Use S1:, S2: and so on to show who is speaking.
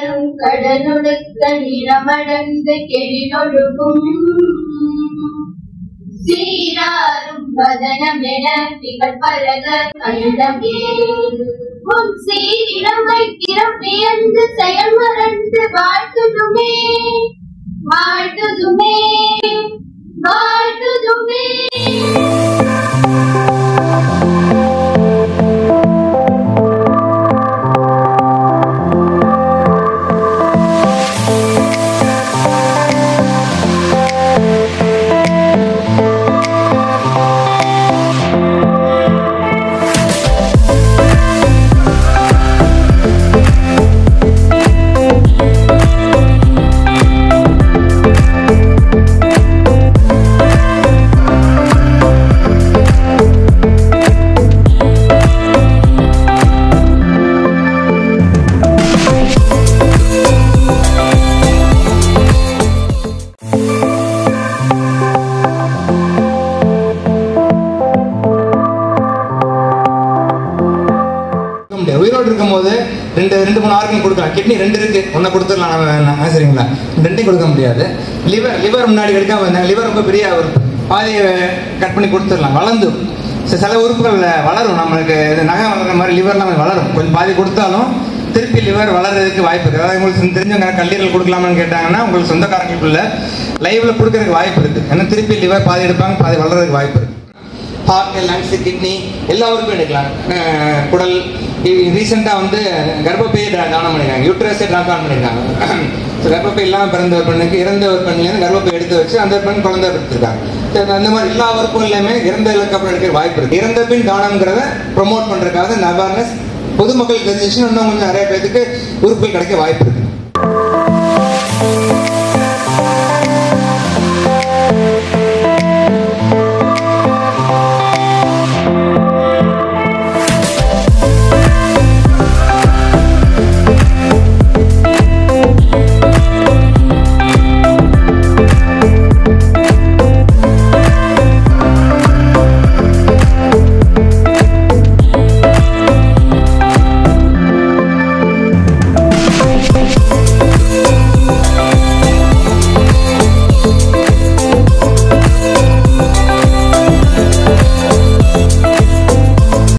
S1: சீராரும் கடலொடுக்க நிறமடர்ந்த கெழிலொழுகும் சீராரும் வதனமென திகழ்பரக கண்டமே உன் சீரிழமை திறம் வியந்து செயல் மறந்து வாழ்த்துதுமே வாழ்த்துதுமே வாழ்த்துதுமே
S2: கொடுக்க முடியாது உயிரோடு இருக்கும்போது ரெண்டு ரெண்டு மூணு ஆர்கன் கொடுக்கலாம் கிட்னி ரெண்டு இருக்கு ஒன்றை கொடுத்துடலாம் நம்ம நம்ம சரிங்களா ரெண்டையும் கொடுக்க முடியாது லிவர் லிவர் முன்னாடி எடுக்காம இருந்தாங்க லிவர் ரொம்ப பெரிய ஒரு பாதியை கட் பண்ணி கொடுத்துடலாம் வளர்ந்து சில சில உறுப்புகள் வளரும் நம்மளுக்கு இது நகை வளர்ற மாதிரி லிவர்லாம் வளரும் கொஞ்சம் பாதி கொடுத்தாலும் திருப்பி லிவர் வளர்றதுக்கு வாய்ப்பு இருக்கு அதாவது உங்களுக்கு தெரிஞ்சவங்க கல்லீரல் கொடுக்கலாமான்னு கேட்டாங்கன்னா உங்களுக்கு சொந்தக்காரங்களுக்குள்ள லைவ்ல கொடுக்கறதுக்கு வாய்ப்பு இருக்கு ஏன்னா திருப்பி லிவர் பாதி எடுப்பாங்க பாதி வளர்றதுக்கு வாய்ப்பு இருக்கு ஹார்ட் லங்ஸ் கிட்னி எல்லா உறுப்பும் எடுக்கலாம் அஹ் குடல் ரீசெண்டாக வந்து கர்ப்பப்பையை டா- தானம் பண்ணிருக்காங்க யூட்ரஸை டிரான்ஸ்பிளான் பண்ணியிருக்காங்க ஸோ கர்ப்பப்பை இல்லாமல் பிறந்த ஒரு பெண்ணுக்கு இறந்த ஒரு பெண்ணிலேருந்து கர்ப்பப்பை எடுத்து வச்சு அந்த பெண் குழந்தை எடுத்திருக்காங்க So, அந்த மாதிரி எல்லா உறுப்புகள்லையுமே இறந்ததுக்கு அப்புறம் எடுக்கிற வாய்ப்பு இருக்கு இறந்த பின் தானம்ங்கிறத ப்ரொமோட் பண்றதுக்காக இந்த அவேர்னஸ் பொதுமக்கள் தெரிஞ்சிச்சுன்னா இன்னும் கொஞ்சம் நிறைய பேருக்கு உறுப்புகள் கிடைக்க வாய்ப்பு இருக்கு